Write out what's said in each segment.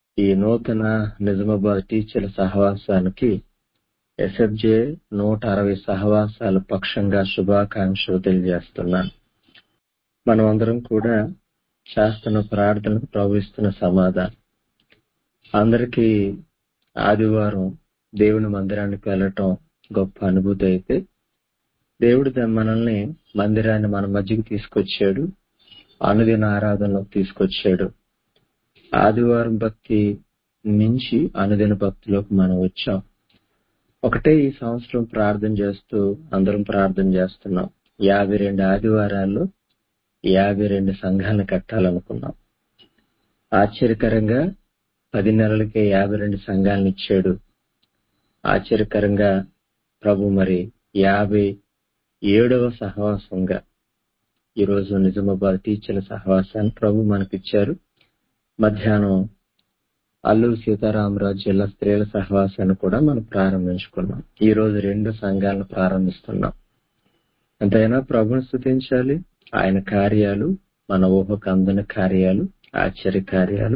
ఈ నూతన నిజామాబాద్ టీచర్ల సహవాసానికి ఎస్ఎఫ్జే నూట అరవై సహవాసాల పక్షంగా శుభాకాంక్షలు తెలియజేస్తున్నాను మనం అందరం కూడా చేస్తున్న ప్రార్థనకు ప్రవహిస్తున్న సమాధానం అందరికీ ఆదివారం దేవుని మందిరానికి వెళ్ళటం గొప్ప అనుభూతి అయితే దేవుడు ద- మనల్ని మందిరాన్ని మన మధ్యకి తీసుకొచ్చాడు అనుదిన ఆరాధనలో తీసుకొచ్చాడు ఆదివారం భక్తి మించి అనుదిన భక్తిలోకి మనం వచ్చాం ఒకటే ఈ సంవత్సరం ప్రార్థన చేస్తూ అందరం ప్రార్థన చేస్తున్నాం యాభై రెండు ఆదివారాల్లో యాభై రెండు సంఘాలను కట్టాలనుకున్నాం ఆశ్చర్యకరంగా పది నెలలకే యాభై రెండు సంఘాలను ఇచ్చాడు ఆశ్చర్యకరంగా ప్రభు మరి యాభై ఏడవ సహవాసంగా ఈరోజు నిజామాబాద్ టీచర్ల సహవాసాన్ని ప్రభు మనకిచ్చారు మధ్యాహ్నం అల్లూరు సీతారామరాజు జిల్లా స్త్రీల సహవాసాన్ని కూడా మనం ప్రారంభించుకున్నాం ఈ రోజు రెండు సంఘాలను ప్రారంభిస్తున్నాం ఎంతైనా ప్రభుని స్థుతించాలి ఆయన కార్యాలు మన ఊహకు అందని కార్యాలు ఆశ్చర్య కార్యాలు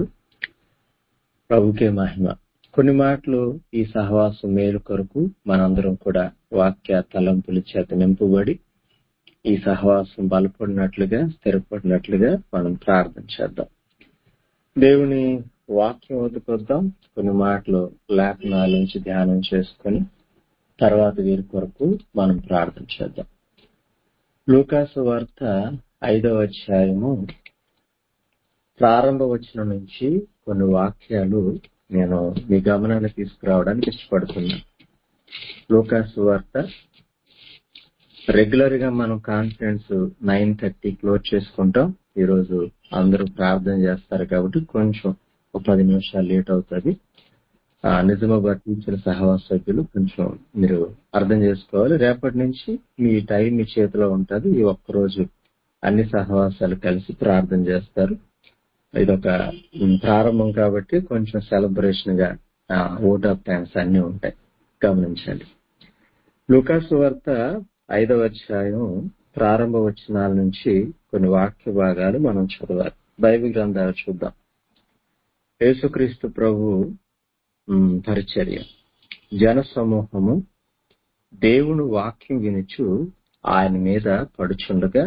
ప్రభుకే మహిమ కొన్ని మాటలు ఈ సహవాసం మేలు కొరకు మనందరం కూడా వాక్య తలంపుల చేత నింపబడి ఈ సహవాసం బలపడినట్లుగా స్థిరపడినట్లుగా మనం ప్రార్థన చేద్దాం దేవుని వాక్యం వద్దకొద్దాం కొన్ని మాటలు లేఖనాల నుంచి ధ్యానం చేసుకొని తర్వాత వీరి కొరకు మనం ప్రార్థన చేద్దాం లూకాసు వార్త ఐదవ అధ్యాయము ప్రారంభ వచనం నుంచి కొన్ని వాక్యాలు నేను మీ గమనాన్ని తీసుకురావడానికి ఇష్టపడుతున్నా లూకాసు వార్త రెగ్యులర్ గా మనం కాన్ఫరెన్స్ నైన్ థర్టీ క్లోజ్ చేసుకుంటాం ఈ రోజు అందరూ ప్రార్థన చేస్తారు కాబట్టి కొంచెం ఒక పది నిమిషాలు లేట్ అవుతుంది ఆ, నిజామాబాద్ టీచర్ సహవాస సభ్యులు కొంచెం మీరు అర్థం చేసుకోవాలి రేపటి నుంచి మీ టైం మీ చేతిలో ఉంటది ఈ ఒక్క రోజు అన్ని సహవాసాలు కలిసి ప్రార్థన చేస్తారు ఇదొక ఉమ్, ప్రారంభం కాబట్టి కొంచెం సెలబ్రేషన్ గా ఓట్ ఆఫ్ థ్యాంక్స్ అన్ని ఉంటాయి గమనించండి లూకాసు వార్త ఐదవ అధ్యాయం ప్రారంభ వచనాల నుంచి కొన్ని వాక్య భాగాలు మనం చదవాలి బైబిల్ గ్రంథాలు చూద్దాం యేసుక్రీస్తు ప్రభు ఉమ్, పరిచర్య జన సమూహము దేవుని వాక్యం వినుచు ఆయన మీద పడుచుండగా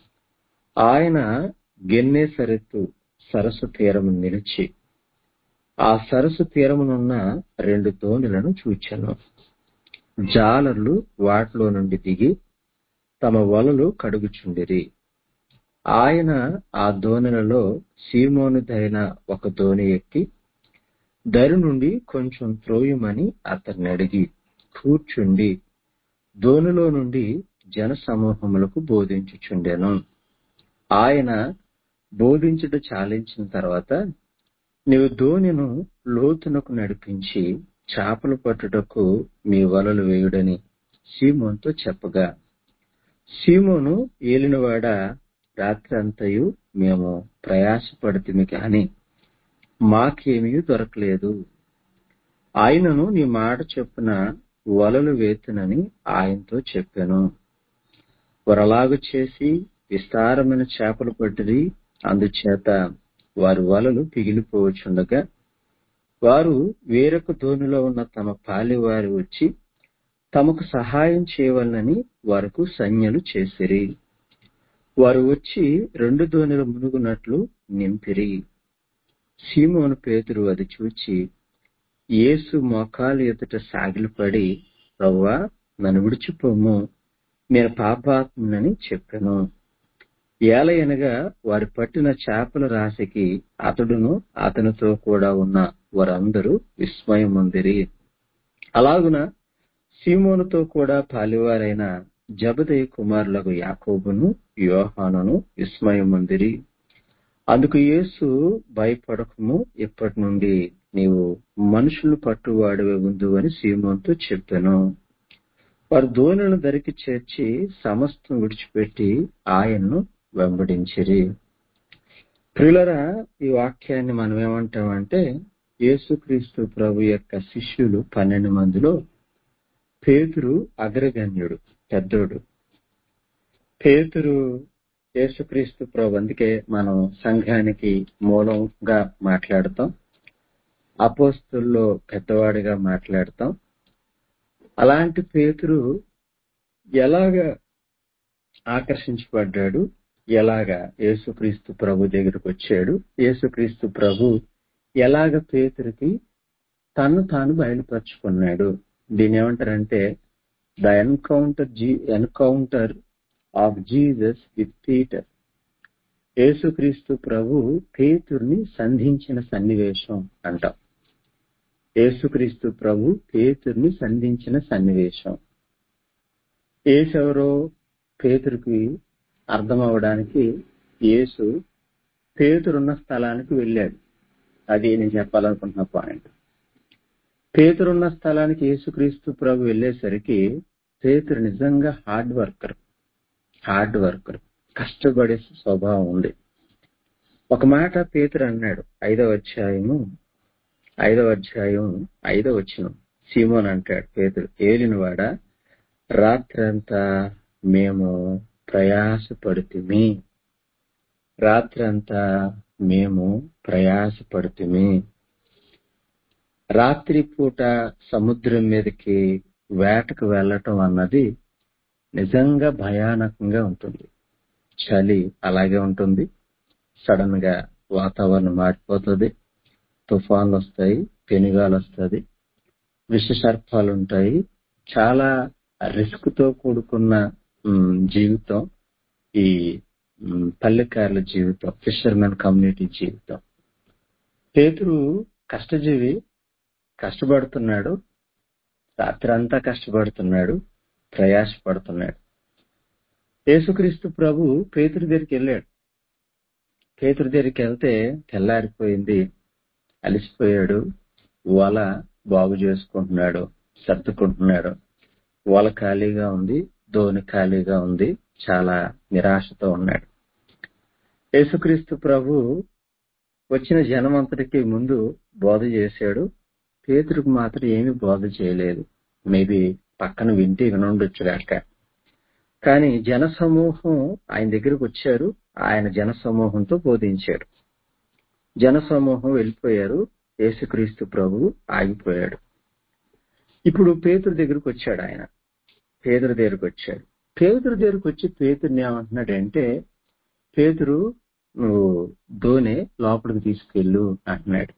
ఆయన గెన్నేసరెత్తు సరస్సు తీరము నిలిచి ఆ సరస్సు తీరమునున్న రెండు దోణులను చూచాను జాలర్లు వాటిలో నుండి దిగి తమ వలలు కడుగుచుండిరి ఆయన ఆ దోణిలలో సీమోనుదైన ఒక దోణి ఎక్కి దరి నుండి కొంచెం త్రోయమని అతన్ని అడిగి కూర్చుండి దోణిలో నుండి జన సమూహములకు బోధించుచుండెను ఆయన బోధించుట చాలించిన తర్వాత నీవు దోణిను లోతునకు నడిపించి చేపలు పట్టుటకు మీ వలలు వేయుడని సీమోన్తో చెప్పగా సీమోను ఏలినవాడ రాత్రి అంతయు మేము ప్రయాసపడితిమి కాని మాకేమీ దొరకలేదు ఆయనను నీ మాట చెప్పున వలలు వేతునని ఆయనతో చెప్పాను వరలాగు చేసి విస్తారమైన చేపలు పట్టిరి అందుచేత వారి వలలు పిగిలిపోవచ్చుండగా వారు వేరొక దోణిలో ఉన్న తమ పాలివారి వచ్చి తమకు సహాయం చేయవలనని వారికి సంజ్ఞలు చేసిరి వారు వచ్చి రెండు దోణిలు మునుగునట్లు నింపిరి సీమోను పేతురు అది చూచి యేసు మోకాలు ఎదుట సాగిలపడి ప్రవ్వా నన్ను విడిచిపోము నేను పాపాత్మునని చెప్పాను ఏలయనగా వారి పట్టిన చేపల రాశికి అతడును అతనితో కూడా ఉన్న వారందరూ విస్మయం పొందిరి అలాగున సీమోనుతో కూడా పాలివారైన జబదయి కుమారులకు యాకోబును యోహానును విస్మయం పొందిరి అందుకు యేసు భయపడకము ఇప్పటి నుండి నీవు మనుషులు పట్టువాడివే ఉందు అని సీమోన్తో చెప్పాను వారు దోణులను దరికి చేర్చి సమస్తం విడిచిపెట్టి ఆయన్ను వెంబడించిరి ప్రియులరా ఈ వాక్యాన్ని మనం ఏమంటామంటే యేసుక్రీస్తు ప్రభు యొక్క శిష్యులు పన్నెండు మందిలో పేతురు అగ్రగణ్యుడు పెద్దోడు పేతురు యేసుక్రీస్తు ప్రభు అందుకే మనం సంఘానికి మూలంగా మాట్లాడతాం అపోస్తుల్లో పెద్దవాడిగా మాట్లాడతాం అలాంటి పేతురు ఎలాగ ఆకర్షించబడ్డాడు ఎలాగా యేసుక్రీస్తు ప్రభు దగ్గరకు వచ్చాడు యేసుక్రీస్తు ప్రభు ఎలాగ పేతురికి తను తాను బయలుపరుచుకున్నాడు దీని ఏమంటారంటే ద ఎన్కౌంటర్ జీ encounter of Jesus with Peter యేసుక్రీస్తు ప్రభు పేతుర్ని సంధించిన సన్నివేశం అంటాం యేసుక్రీస్తు ప్రభు పేతుర్ని సంధించిన సన్నివేశం ఏసెవరో పేతురికి అర్థం అవడానికి యేసు పేతురున్న స్థలానికి వెళ్ళాడు అది నేను చెప్పాలనుకుంటున్న పాయింట్ పేతురున్న స్థలానికి యేసుక్రీస్తు ప్రభు వెళ్ళేసరికి పేతురు నిజంగా హార్డ్ వర్కర్ హార్డ్ వర్కర్ కష్టపడే స్వభావం ఉంది ఒక మాట పేతురు అన్నాడు ఐదవ అధ్యాయము ఐదవ అధ్యాయం ఐదవ వచ్చిన సీమోన్ అంటాడు పేతురు ఏలినవాడ రాత్రంతా మేము ప్రయాసపడుతుమి రాత్రంతా మేము ప్రయాసపడుతుమి రాత్రిపూట సముద్రం మీదకి వేటకు వెళ్ళటం అన్నది నిజంగా భయానకంగా ఉంటుంది చలి అలాగే ఉంటుంది సడన్ గా వాతావరణం మారిపోతుంది తుఫాన్లు వస్తాయి పెనుగాలు వస్తుంది విష సర్పాలు ఉంటాయి చాలా రిస్క్ తో కూడుకున్న ఉమ్, జీవితం ఈ ఉమ్, పల్లెకారుల జీవితం ఫిషర్మెన్ కమ్యూనిటీ జీవితం పేతురు కష్టజీవి కష్టపడుతున్నాడు రాత్రంతా కష్టపడుతున్నాడు ప్రయాసపడుతున్నాడు యేసుక్రీస్తు ప్రభు పేతురు దగ్గరికి వెళ్ళాడు పేతురు దగ్గరికి వెళ్తే తెల్లారిపోయింది అలిసిపోయాడు వల బాగు చేసుకుంటున్నాడు సర్దుకుంటున్నాడు వల ఖాళీగా ఉంది దోణి ఖాళీగా ఉంది చాలా నిరాశతో ఉన్నాడు యేసుక్రీస్తు ప్రభు వచ్చిన జనమంతటికి ముందు బోధ చేశాడు పేతురుకు మాత్రం ఏమీ బోధ చేయలేదు మేబీ పక్కన వింటే వినుండొచ్చు గాక కానీ జన సమూహం ఆయన దగ్గరకు వచ్చారు ఆయన జన సమూహంతో బోధించాడు జన సమూహం వెళ్ళిపోయారు యేసుక్రీస్తు ప్రభు ఆగిపోయాడు ఇప్పుడు పేతురు దగ్గరకు వచ్చాడు ఆయన పేదరు దగ్గరకు వచ్చాడు పేదరు దగ్గరకు వచ్చి పేతుర్ని ఏమంటున్నాడంటే పేతురు నువ్వు దోనె లోపలికి తీసుకెళ్ళు అంటున్నాడు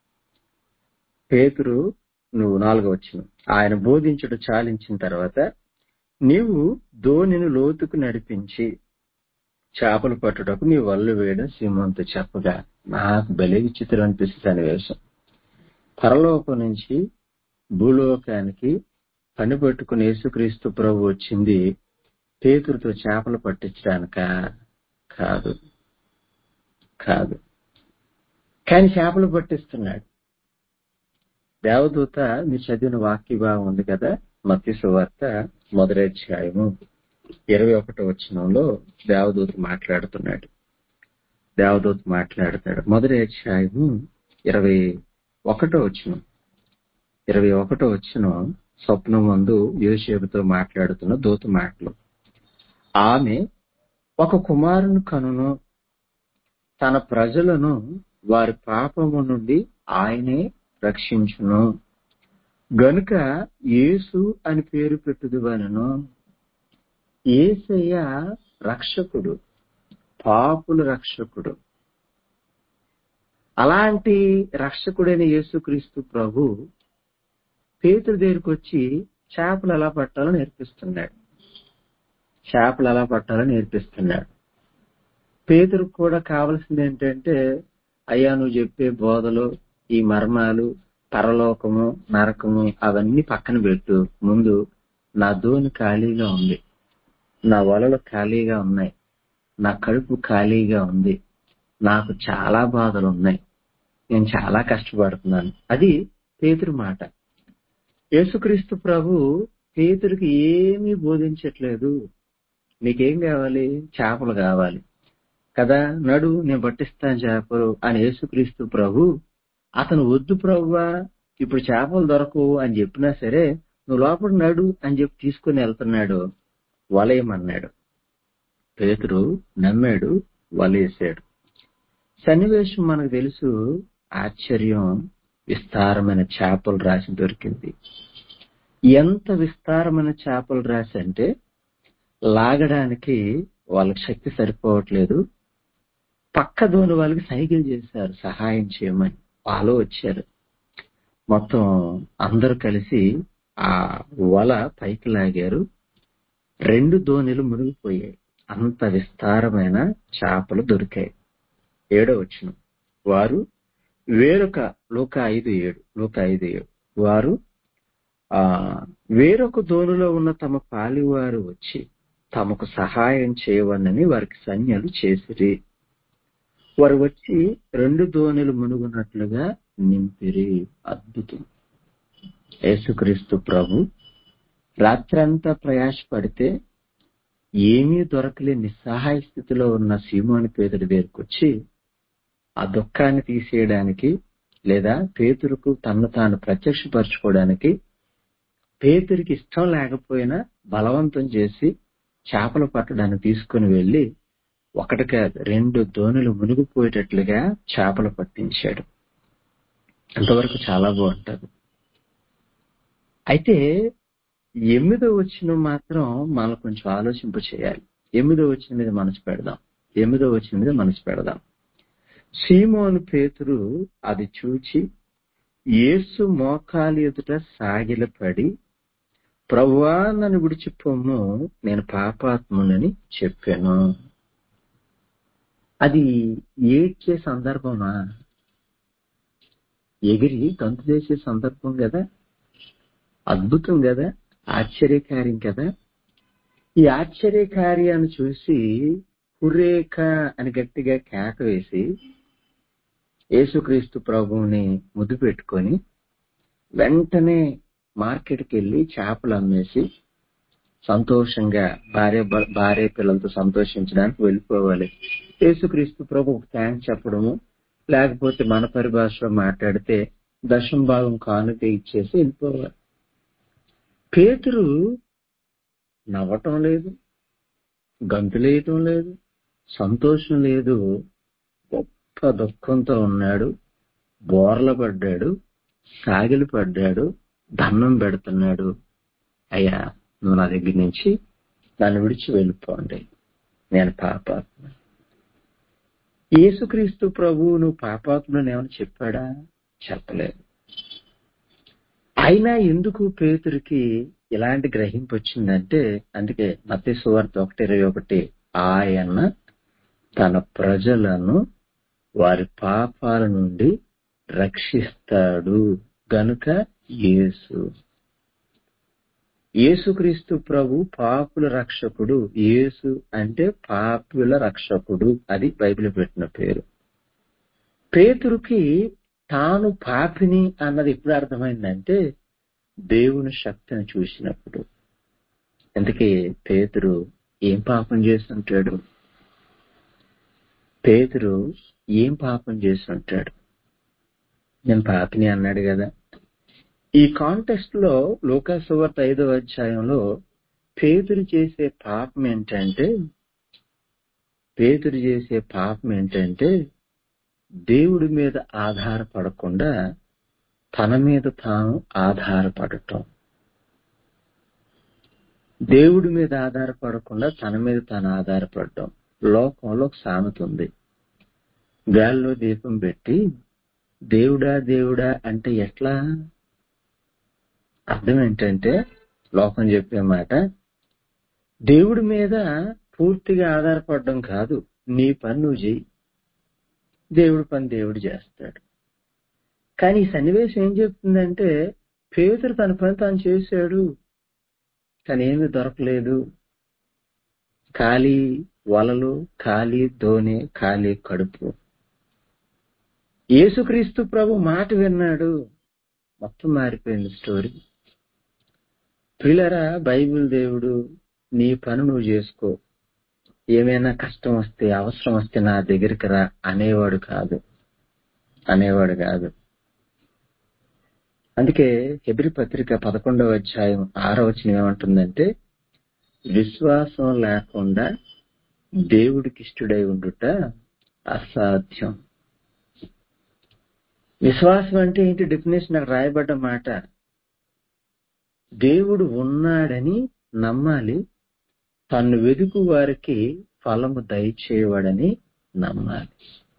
పేతురు నువ్వు నాలుగో వచ్చిన ఆయన బోధించుడు చాలించిన తర్వాత నీవు ధోనిని లోతుకు నడిపించి చేపలు పట్టుటకు నీ వల్లు వేయడం సింహంతో చెప్పగా నాకు బలి విచిత్రం అనిపిస్తుంది సన్నివేశం పరలోకం నుంచి భూలోకానికి పని పట్టుకుని యేసుక్రీస్తు ప్రభు వచ్చింది పేతురుతో చేపలు పట్టించడానిక కాదు కాదు కానీ చేపలు పట్టిస్తున్నాడు దేవదూత మీరు చదివిన వాక్య భాగం ఉంది కదా మత్స్య సువార్త మొదటి అధ్యాయము ఇరవై ఒకటో వచనంలో దేవదూత మాట్లాడుతున్నాడు దేవదూత మాట్లాడతాడు మొదటి అధ్యాయము ఇరవై ఒకటో వచనం ఇరవై ఒకటో వచనం స్వప్నం ముందు యోసేపుతో మాట్లాడుతున్న దూత మాటలు ఆమె ఒక కుమారుని కనును తన ప్రజలను వారి పాపము నుండి ఆయనే రక్షించును గనుక యేసు అని పేరు పెట్టుదువనను ఏసయ్య రక్షకుడు పాపుల రక్షకుడు అలాంటి రక్షకుడైన యేసుక్రీస్తు ప్రభు పేతురు దగ్గరికి వచ్చి చేపలు ఎలా పట్టాలో నేర్పిస్తున్నాడు చేపలు ఎలా పట్టాలో నేర్పిస్తున్నాడు పేతురుకు కూడా కావలసింది ఏంటంటే అయ్యా నువ్వు చెప్పే బోధలు ఈ మర్మాలు పరలోకము నరకము అవన్నీ పక్కన పెట్టు ముందు నా దోని ఖాళీగా ఉంది నా వలలు ఖాళీగా ఉన్నాయి నా కడుపు ఖాళీగా ఉంది నాకు చాలా బాధలు ఉన్నాయి నేను చాలా కష్టపడుతున్నాను అది పేతురు మాట యేసుక్రీస్తు ప్రభు పేతురికి ఏమీ బోధించట్లేదు నీకేం కావాలి చేపలు కావాలి కదా నడు నేను పట్టిస్తాను చేపలు అని యేసుక్రీస్తు ప్రభు అతను వద్దు ప్రభువా ఇప్పుడు చేపలు దొరకవు అని చెప్పినా సరే నువ్వు లోపల నడు అని చెప్పి తీసుకుని వెళ్తున్నాడు వలయమన్నాడు పేతురు నమ్మాడు వలేసాడు సన్నివేశం మనకు తెలుసు ఆశ్చర్యం విస్తారమైన చేపలు రాసి దొరికింది ఎంత విస్తారమైన చేపలు రాసి అంటే లాగడానికి వాళ్ళకి శక్తి సరిపోవట్లేదు పక్క దోని వాళ్ళకి సైకిల్ చేశారు సహాయం చేయమని వాళ్ళు వచ్చారు మొత్తం అందరూ కలిసి ఆ వల పైకి లాగారు రెండు దోణిలు మునిగిపోయాయి అంత విస్తారమైన చేపలు దొరికాయి ఏడో వచ్చిన వారు వేరొక లోక ఐదు ఏడు లోక ఐదు ఏడు వారు ఆ వేరొక దోణిలో ఉన్న తమ పాలివారు వచ్చి తమకు సహాయం చేయవనని వారికి సంజ్ఞలు చేసిరి వారు వచ్చి రెండు దోణిలు మునుగునట్లుగా నింపిరి అద్భుతం యేసుక్రీస్తు ప్రభు రాత్రంతా ప్రయాసపడితే ఏమీ దొరకలేని నిస్సహాయ స్థితిలో ఉన్న సీమోని పేదడి దగ్గరకు వచ్చి ఆ దుఃఖాన్ని తీసేయడానికి లేదా పేతురుకు తన్ను తాను ప్రత్యక్షపరచుకోవడానికి పేతురికి ఇష్టం లేకపోయినా బలవంతం చేసి చేపలు పట్టడానికి తీసుకుని వెళ్లి ఒకటి కాదు రెండు దోణులు మునిగిపోయేటట్లుగా చేపలు పట్టించాడు అంతవరకు చాలా బాగుంటది అయితే ఎనిమిదో వచ్చిన మాత్రం మనం కొంచెం ఆలోచింప చేయాలి ఎనిమిదో వచ్చిన మీద మనసు పెడదాం ఎనిమిదో వచ్చిన మీద మనసు పెడదాం సీమోను పేతురు అది చూచి యేసు మోకాలు ఎదుట సాగిలపడి ప్రభువా నన్ను విడిచిపోము నేను పాపాత్మునని చెప్పాను అది ఏడ్చే సందర్భమా ఎగిరి గంతు చేసే సందర్భం కదా అద్భుతం కదా ఆశ్చర్యకార్యం కదా ఈ ఆశ్చర్యకార్యాన్ని చూసి హురేక అని గట్టిగా కేక వేసి యేసుక్రీస్తు ప్రభువుని ముద్దు పెట్టుకొని వెంటనే మార్కెట్కి వెళ్ళి చేపలు అమ్మేసి సంతోషంగా భార్య భార్య పిల్లలతో సంతోషించడానికి వెళ్ళిపోవాలి యేసుక్రీస్తు ప్రభు థ్యాంక్స్ చెప్పడము లేకపోతే మన పరిభాషలో మాట్లాడితే దశం భాగం కానుక ఇచ్చేసి వెళ్ళిపోవాలి పేతురు నవ్వటం లేదు గంతులేయటం లేదు సంతోషం లేదు గొప్ప దుఃఖంతో ఉన్నాడు బోర్ల పడ్డాడు సాగిలి పడ్డాడు దండం పెడుతున్నాడు అయ్యా నువ్వు నా దగ్గర నుంచి నన్ను విడిచి వెళ్ళిపోండి నేను పాపాత్మ యేసుక్రీస్తు ప్రభువు నువ్వు పాపాత్మని ఏమైనా చెప్పాడా చెప్పలేదు అయినా ఎందుకు పేతురికి ఇలాంటి గ్రహింపు వచ్చిందంటే అందుకే మత్తి సువార్త ఒకటి ఇరవై ఒకటి ఆయన తన ప్రజలను వారి పాపాల నుండి రక్షిస్తాడు గనుక యేసు యేసుక్రీస్తు ప్రభు పాపుల రక్షకుడు యేసు అంటే పాపుల రక్షకుడు అది బైబిల్ పెట్టిన పేరు పేతురుకి తాను పాపిని అన్నది ఎప్పుడు అర్థమైందంటే దేవుని శక్తిని చూసినప్పుడు అందుకే పేతురు ఏం పాపం చేస్తుంటాడు పేతురు ఏం పాపం చేస్తుంటాడు నేను పాపిని అన్నాడు కదా ఈ కాంటెక్స్ట్ లో లోకాసువార్త ఐదవ అధ్యాయంలో పేతురు చేసే పాపం ఏంటంటే పేతురు చేసే పాపం ఏంటంటే దేవుడి మీద ఆధారపడకుండా తన మీద తాను ఆధారపడటం దేవుడి మీద ఆధారపడకుండా తన మీద తాను ఆధారపడటం లోకంలో ఒక సామెత ఉంది గాల్లో దీపం పెట్టి దేవుడా దేవుడా అంటే ఎట్లా అర్థం ఏంటంటే లోకం చెప్పే మాట దేవుడి మీద పూర్తిగా ఆధారపడడం కాదు నీ పని నువ్వు చెయ్యి దేవుడి పని దేవుడు చేస్తాడు కానీ ఈ సన్నివేశం ఏం చెప్తుందంటే పేదరు తన పని తాను చేశాడు కానీ ఏమీ దొరకలేదు ఖాళీ వలలు ఖాళీ దోణి ఖాళీ కడుపు యేసుక్రీస్తు ప్రభు మాట విన్నాడు మొత్తం మారిపోయింది స్టోరీ పిల్లరా బైబిల్ దేవుడు నీ పని నువ్వు చేసుకో ఏమైనా కష్టం వస్తే అవసరం వస్తే నా దగ్గరికి రా అనేవాడు కాదు అనేవాడు కాదు అందుకే హెబ్రి పత్రిక పదకొండవ అధ్యాయం ఆరో వచనం ఏమంటుందంటే విశ్వాసం లేకుండా దేవుడికి ఇష్టడై ఉండుట అసాధ్యం విశ్వాసం అంటే ఏంటి డెఫినేషన్ అక్కడ రాయబడ్డ మాట దేవుడు ఉన్నాడని నమ్మాలి తను వెదుకు వారికి ఫలము దయచేయవాడని నమ్మాలి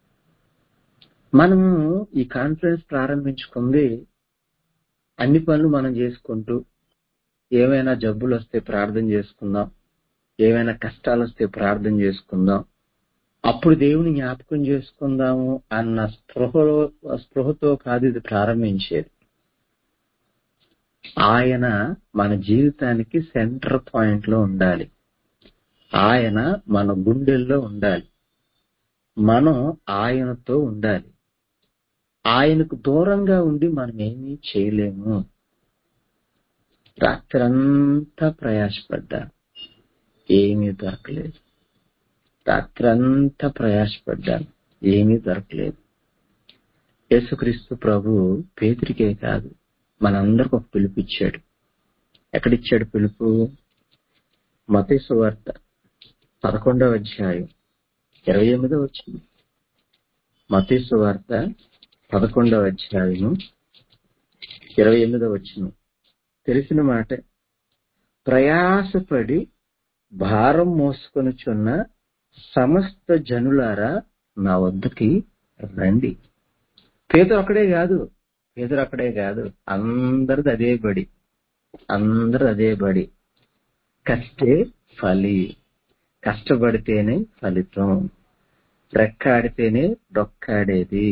మనము ఈ కాన్ఫరెన్స్ ప్రారంభించుకుంది అన్ని పనులు మనం చేసుకుంటూ ఏమైనా జబ్బులు వస్తే ప్రార్థన చేసుకుందాం ఏమైనా కష్టాలు వస్తే ప్రార్థన చేసుకుందాం అప్పుడు దేవుని జ్ఞాపకం చేసుకుందాము అన్న స్పృహలో స్పృహతో కాదు ఇది ప్రారంభించేది ఆయన మన జీవితానికి సెంటర్ పాయింట్ లో ఉండాలి ఆయన మన గుండెల్లో ఉండాలి మనం ఆయనతో ఉండాలి ఆయనకు దూరంగా ఉండి మనం ఏమీ చేయలేము రాత్రంతా ప్రయాసపడ్డా ఏమీ దొరకలేదు రాత్రంతా ప్రయాసపడ్డాను ఏమీ దొరకలేదు యేసుక్రీస్తు ప్రభు పేతురికే కాదు మనందరికి ఒక పిలుపు ఇచ్చాడు ఎక్కడిచ్చాడు పిలుపు మతేసు వార్త పదకొండవ అధ్యాయం ఇరవై ఎనిమిదో వచ్చింది మతేసు వార్త పదకొండవ అధ్యాయం ఇరవై ఎనిమిదో వచ్చిన తెలిసిన మాట ప్రయాసపడి భారం మోసుకొనుచున్న సమస్త జనులారా నా వద్దకి రండి పేదరు అక్కడే కాదు పేదరు అక్కడే కాదు అందరిది అదే బడి అందరు అదే బడి కష్టే ఫలి కష్టపడితేనే ఫలితం రెక్కాడితేనే డొక్కాడేది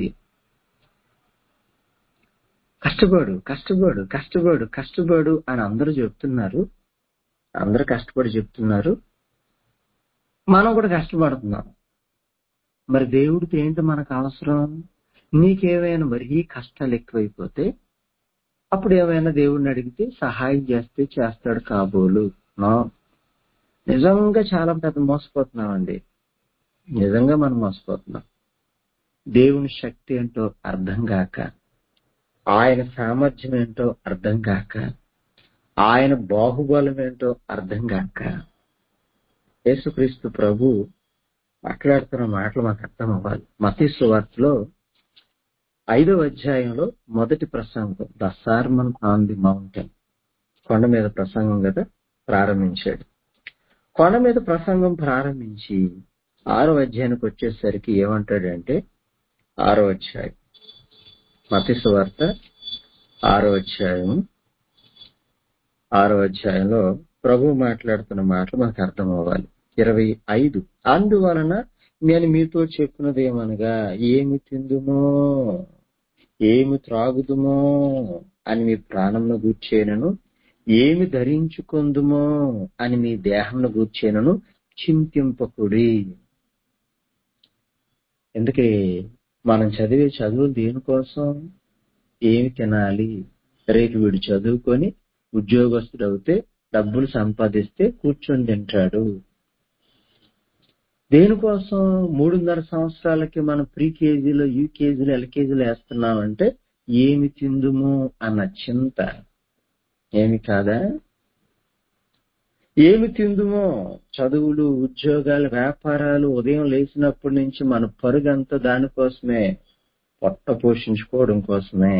కష్టపడు కష్టపడు కష్టపడు కష్టపడు అని అందరూ చెప్తున్నారు అందరూ కష్టపడి చెప్తున్నారు మనం కూడా కష్టపడుతున్నాం మరి దేవుడికి ఏంటి మనకు అవసరం నీకేమైనా మరీ కష్టాలు ఎక్కువైపోతే అప్పుడు ఏమైనా దేవుడిని అడిగితే సహాయం చేస్తే చేస్తాడు కాబోలు నో నిజంగా చాలా పెద్ద మోసపోతున్నామండి నిజంగా మనం మోసపోతున్నాం దేవుని శక్తి ఏంటో అర్థం కాక ఆయన సామర్థ్యం ఏంటో అర్థం కాక ఆయన బాహుబలం ఏంటో అర్థం కాక యేసుక్రీస్తు ప్రభు మాట్లాడుతున్న మాటలు మాకు అర్థం అవ్వాలి మతీసు వార్తలో ఐదవ అధ్యాయంలో మొదటి ప్రసంగం the sermon on the mountain కొండ మీద ప్రసంగం కదా ప్రారంభించాడు కొండ మీద ప్రసంగం ప్రారంభించి ఆరో అధ్యాయానికి వచ్చేసరికి ఏమంటాడంటే ఆరో అధ్యాయం మతీసు వార్త ఆరో అధ్యాయం ఆరో అధ్యాయంలో ప్రభు మాట్లాడుతున్న మాటలు మనకు అర్థం అవ్వాలి ఇరవై ఐదు అందువలన నేను మీతో చెప్పినది ఏమనగా ఏమి తిందుమో ఏమి త్రాగుదుమో అని మీ ప్రాణంను గూర్చేనను ఏమి ధరించుకుందుమో అని మీ దేహంను గూర్చేనను చింతింపకుడి ఎందుకే మనం చదివే చదువులు దేనికోసం ఏమి తినాలి రేపు వీడు చదువుకొని ఉద్యోగస్తుడు అవుతే డబ్బులు సంపాదిస్తే కూర్చొని తింటాడు దేనికోసం మూడున్నర సంవత్సరాలకి మనం ప్రీ కేజీలో యూకేజీలో ఎల్కేజీలో వేస్తున్నామంటే ఏమి తిందుము అన్న చింత ఏమి కాదా ఏమి తిందుమో చదువులు ఉద్యోగాలు వ్యాపారాలు ఉదయం లేచినప్పటి నుంచి మన పరుగంతా దానికోసమే పొట్ట పోషించుకోవడం కోసమే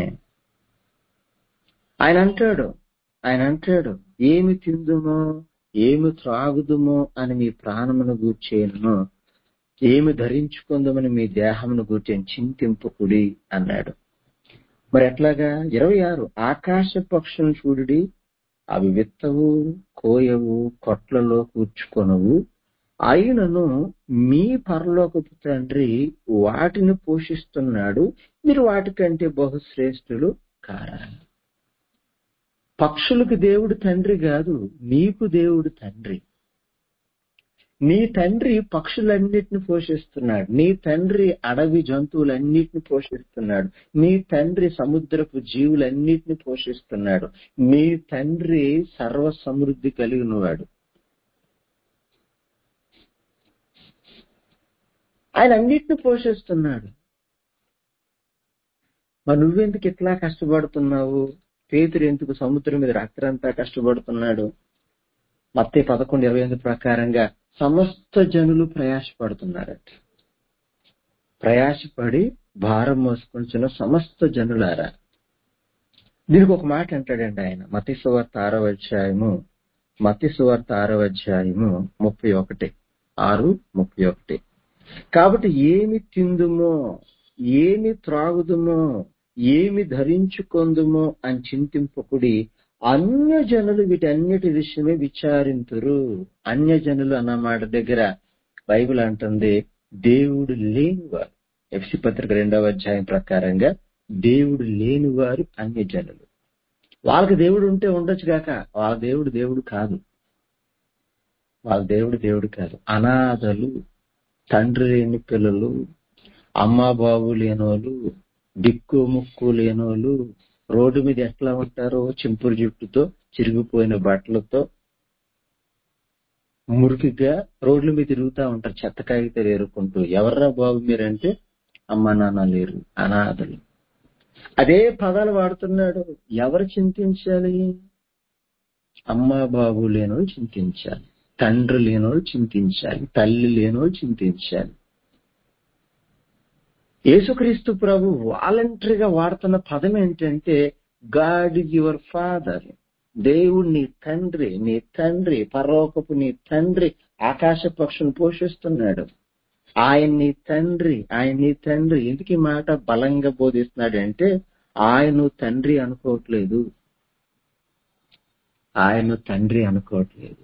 ఆయన అంటాడు ఆయన అంటాడు ఏమి తిందుమో ఏమి త్రాగుదుమో అని మీ ప్రాణమును గూర్చేయను ఏమి ధరించుకుందామని మీ దేహమును గూర్చేని చింతింపుకుడి అన్నాడు మరి ఎట్లాగా ఇరవై ఆరు ఆకాశ పక్షులను చూడుడి అవి విత్తవు కోయవు కొట్లలో కూర్చుకొనవు అయినను మీ పరలోకపు తండ్రి వాటిని పోషిస్తున్నాడు మీరు వాటికంటే బహుశ్రేష్ఠులు కారా పక్షులకు దేవుడు తండ్రి కాదు నీకు దేవుడు తండ్రి నీ తండ్రి పక్షులన్నిటిని పోషిస్తున్నాడు నీ తండ్రి అడవి జంతువులన్నిటిని పోషిస్తున్నాడు నీ తండ్రి సముద్రపు జీవులన్నిటిని పోషిస్తున్నాడు నీ తండ్రి సర్వ సమృద్ధి కలిగినవాడు ఆయన అన్నిటిని పోషిస్తున్నాడు మరి నువ్వెందుకు ఇట్లా కష్టపడుతున్నావు పేతురు ఎందుకు సముద్రం మీద రాత్రంతా కష్టపడుతున్నాడు మత్తే పదకొండు ఇరవై ఎనిమిది ప్రకారంగా సమస్త జనులు ప్రయాసపడుతున్నారట ప్రయాసపడి భారం మోసుకుంటున్న సమస్త జనులారా దీనికి ఒక మాట అంటాడండి ఆయన మతి సువార్త ఆరవ అధ్యాయము మతి సువార్త ఆరవ అధ్యాయము ముప్పై ఒకటి ఆరు ముప్పై ఒకటి కాబట్టి ఏమి తిందుమో ఏమి త్రాగుదుమో ఏమి ధరించుకొందుమో అని చింతింపకుడి అన్యజనులు వీటన్నిటి విషయమే విచారింతురు అన్యజనులు అన్న మాట దగ్గర బైబిల్ అంటుంది దేవుడు లేనివారు ఎఫ్సి పత్రిక రెండవ అధ్యాయం ప్రకారంగా దేవుడు లేనివారు అన్యజనులు వాళ్ళకి దేవుడు ఉంటే ఉండొచ్చు గాక వాళ్ళ దేవుడు దేవుడు కాదు వాళ్ళ దేవుడు దేవుడు కాదు అనాథలు తండ్రి లేని పిల్లలు అమ్మా బాబు లేనోళ్ళు దిక్కు ముక్కు లేనోళ్ళు రోడ్డు మీద ఎట్లా ఉంటారో చింపురు జుట్టుతో చిరిగిపోయిన బట్టలతో మురికిగా రోడ్ల మీద తిరుగుతా ఉంటారు చెత్త కాగితాలు ఏరుకుంటూ ఎవర్రా బాబు మీరంటే అమ్మ నాన్న లేరు అనాథలు అదే పదాలు వాడుతున్నాడు ఎవరు చింతించాలి అమ్మ బాబు లేనోడు చింతించాలి తండ్రి లేనోడు చింతించాలి తల్లి లేనోడు చింతించాలి యేసుక్రీస్తు ప్రభు వాలంటరీగా వాడుతున్న పదం ఏంటంటే గాడ్ యువర్ ఫాదర్ దేవుడు నీ తండ్రి నీ తండ్రి పరలోకపు నీ తండ్రి ఆకాశ పక్షులు పోషిస్తున్నాడు ఆయన నీ తండ్రి ఆయన నీ తండ్రి ఎందుకు ఈ మాట బలంగా బోధిస్తున్నాడు అంటే ఆయన తండ్రి అనుకోవట్లేదు ఆయన తండ్రి అనుకోవట్లేదు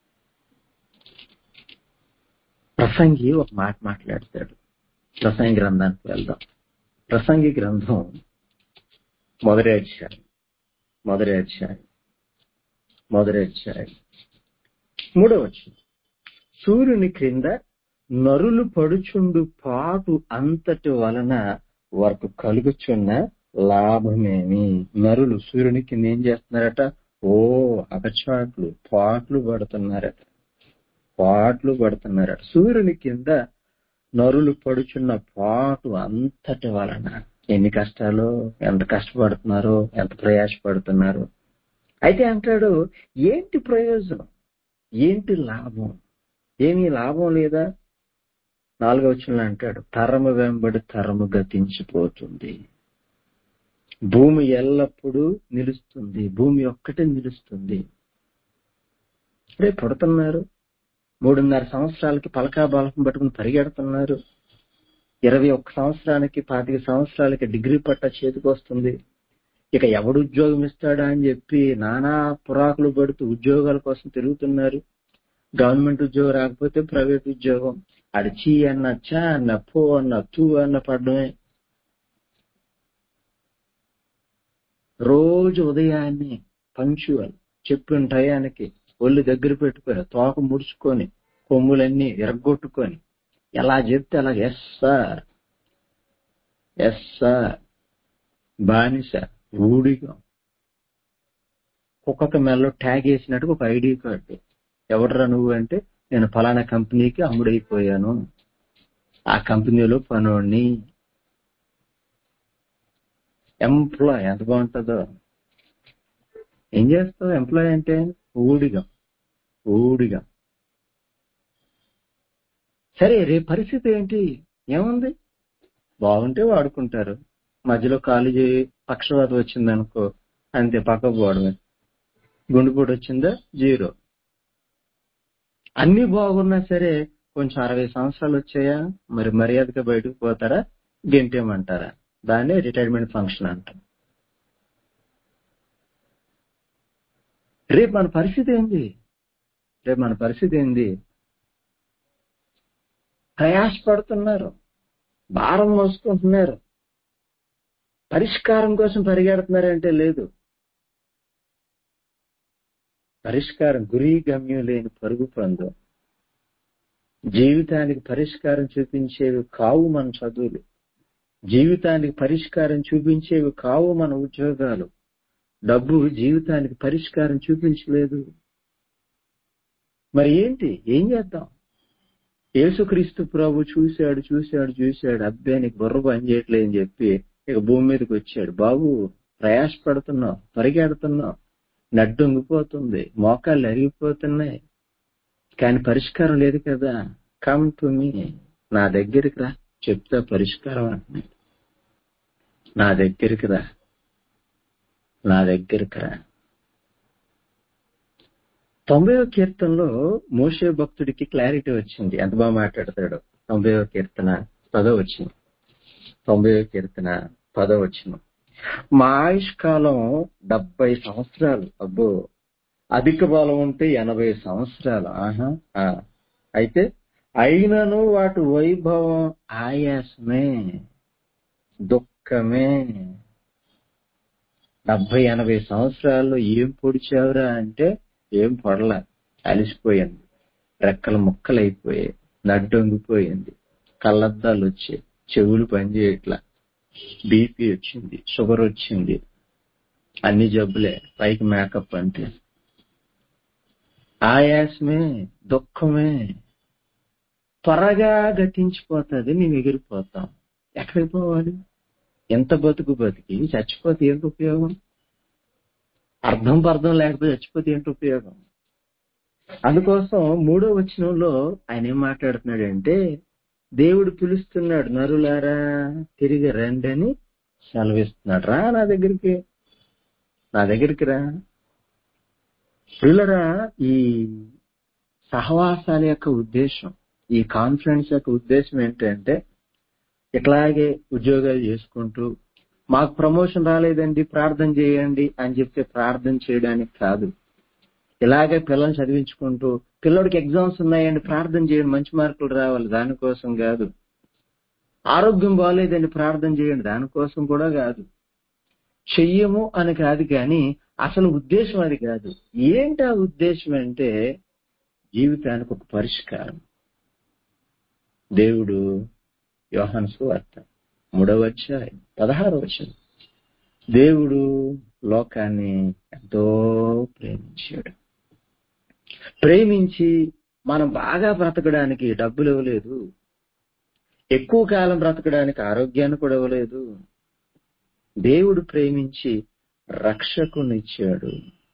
ప్రసంగి ఒక మాట మాట్లాడతాడు ప్రసంగి గ్రంథానికి వెళ్దాం ప్రసంగి గ్రంథం మొదటి అధ్యాయం మొదటి అధ్యాయం మొదటి అధ్యాయం మూడవ వచ్చింది సూర్యుని క్రింద నరులు పడుచుండు పాటు అంతటి వలన వారికి కలుగుచున్న లాభమేమి నరులు సూర్యుని కింద ఏం చేస్తున్నారట ఓ అగచాట్లు పాట్లు పడుతున్నారట పాట్లు పడుతున్నారట సూర్యుని కింద నరులు పడుచున్న పాటు అంతటి వలన ఎన్ని కష్టాలు ఎంత కష్టపడుతున్నారో ఎంత ప్రయాసపడుతున్నారో అయితే అంటాడు ఏంటి ప్రయోజనం ఏంటి లాభం ఏమీ లాభం లేదా నాలుగో వచ్చిన అంటాడు తరము వెంబడి తరము గతించిపోతుంది భూమి ఎల్లప్పుడూ నిలుస్తుంది భూమి ఒక్కటే నిలుస్తుంది రేపు పుడుతున్నారు మూడున్నర సంవత్సరాలకి పలకా బాలకం పట్టుకుని పరిగెడుతున్నారు ఇరవై ఒక్క సంవత్సరానికి పాతిక సంవత్సరాలకి డిగ్రీ పట్ట చేతికి వస్తుంది ఇక ఎవడు ఉద్యోగం ఇస్తాడా అని చెప్పి నానా పురాకులు పడుతూ ఉద్యోగాల కోసం తిరుగుతున్నారు గవర్నమెంట్ ఉద్యోగం రాకపోతే ప్రైవేట్ ఉద్యోగం అడి చీ అన్న చా అన్న పో అన్న తూ అన్న పడమే రోజు ఉదయాన్నే పంచువల్ చెప్పిన టయానికి ఒళ్ళు దగ్గర పెట్టుకొని తోక ముడుచుకొని కొమ్ములన్నీ ఎరగొట్టుకొని ఎలా చెప్తే అలా ఎస్ సార్ ఎస్ సార్ బానిస ఊడిగా ఒక్కొక్క మెల్లో ట్యాగ్ వేసినట్టు ఒక ఐడి కార్డు ఎవడరా నువ్వు అంటే నేను ఫలానా కంపెనీకి అమ్ముడైపోయాను ఆ కంపెనీలో పనోడిని ఎంప్లాయ్ ఎంత బాగుంటుందో ఏం చేస్తావు ఎంప్లాయ్ అంటే ఊడిగా ఊడిగా సరే రేపు పరిస్థితి ఏంటి ఏముంది బాగుంటే వాడుకుంటారు మధ్యలో కాలు చేయి పక్షవాతం వచ్చిందనుకో అంతే పక్క పోవడమే గుండెపోటు వచ్చిందా జీరో అన్ని బాగున్నా సరే కొంచెం అరవై సంవత్సరాలు వచ్చాయా మరి మర్యాదగా బయటకు పోతారా గెంటేమంటారా దాన్నే రిటైర్మెంట్ ఫంక్షన్ అంటాం రేపు మన పరిస్థితి ఏంది రేపు మన పరిస్థితి ఏంది ప్రయాసపడుతున్నారు భారం మోసుకుంటున్నారు పరిష్కారం కోసం పరిగెడుతున్నారంటే లేదు పరిష్కారం గురి గమ్యం లేని పరుగు పందు జీవితానికి పరిష్కారం చూపించేవి కావు మన చదువులు జీవితానికి పరిష్కారం చూపించేవి కావు మన ఉద్యోగాలు డబ్బు జీవితానికి పరిష్కారం చూపించలేదు మరి ఏంటి ఏం చేద్దాం యేసుక్రీస్తు ప్రభు చూశాడు చూశాడు చూశాడు అబ్బే నీకు బుర్ర పని చేయట్లేదు అని చెప్పి ఇక భూమి మీదకి వచ్చాడు బాబు ప్రయాసపడుతున్నావు పరిగెడుతున్నావు నడ్డు ఉంగిపోతుంది మోకాళ్ళు అరిగిపోతున్నాయి కానీ పరిష్కారం లేదు కదా కమ్ టు మీ నా దగ్గరికి రా చెప్తా పరిష్కారం అంటున్నాడు నా దగ్గరికి రా నా దగ్గరికి రా తొంభైవ కీర్తనలో మోషే భక్తుడికి క్లారిటీ వచ్చింది ఎంత బాగా మాట్లాడతాడు తొంభైవ కీర్తన పదో వచ్చింది తొంభైవ కీర్తన పదో వచ్చిన మా ఆయుష్ కాలం డెబ్బై సంవత్సరాలు అబ్బో అధిక బలం ఉంటే ఎనభై సంవత్సరాలు ఆహా ఆ. అయితే అయినను వాటి వైభవం ఆయాసమే దుఃఖమే డెబ్బై ఎనభై సంవత్సరాల్లో ఏం పొడిచావురా అంటే ఏం పొడల అలిసిపోయింది రెక్కలు ముక్కలైపోయాయి నడ్డొంగిపోయింది కళ్ళద్దాలు వచ్చాయి చెవులు పనిచేయట్లా బీపీ వచ్చింది షుగర్ వచ్చింది అన్ని జబ్బులే పైకి మేకప్ అంటే ఆయాసమే దుఃఖమే త్వరగా గతించిపోతుంది మేము ఎగిరిపోతాం ఎక్కడికి పోవాలి ఎంత బతుకు బతికి చచ్చిపోతే ఏంటి ఉపయోగం అర్థం పర్థం లేకపోతే చచ్చిపోతే ఏంటి ఉపయోగం అందుకోసం మూడో వచనంలో ఆయన ఏం మాట్లాడుతున్నాడంటే దేవుడు పిలుస్తున్నాడు నరులారా తిరిగి రండి అని సెలవిస్తున్నాడు రా నా దగ్గరికి నా దగ్గరికి రా పిల్లరా ఈ సహవాసాల యొక్క ఉద్దేశం ఈ కాన్ఫరెన్స్ యొక్క ఉద్దేశం ఏంటంటే ఇట్లాగే ఉద్యోగాలు చేసుకుంటూ మాకు ప్రమోషన్ రాలేదండి ప్రార్థన చేయండి అని చెప్తే ప్రార్థన చేయడానికి కాదు ఇలాగే పిల్లల్ని చదివించుకుంటూ పిల్లడికి ఎగ్జామ్స్ ఉన్నాయండి ప్రార్థన చేయండి మంచి మార్కులు రావాలి దానికోసం కాదు ఆరోగ్యం బాగాలేదండి ప్రార్థన చేయండి దానికోసం కూడా కాదు చెయ్యము అని కాదు కానీ అసలు ఉద్దేశం అది కాదు ఏంటి ఆ ఉద్దేశం అంటే జీవితానికి ఒక పరిష్కారం దేవుడు యోహాను సువార్త మూడవ అధ్యాయం పదహారు వచ్చింది దేవుడు లోకాన్ని ఎంతో ప్రేమించాడు ప్రేమించి మనం బాగా బ్రతకడానికి డబ్బులు ఇవ్వలేదు ఎక్కువ కాలం బ్రతకడానికి ఆరోగ్యాన్ని కూడా ఇవ్వలేదు దేవుడు ప్రేమించి రక్షకునిచ్చాడు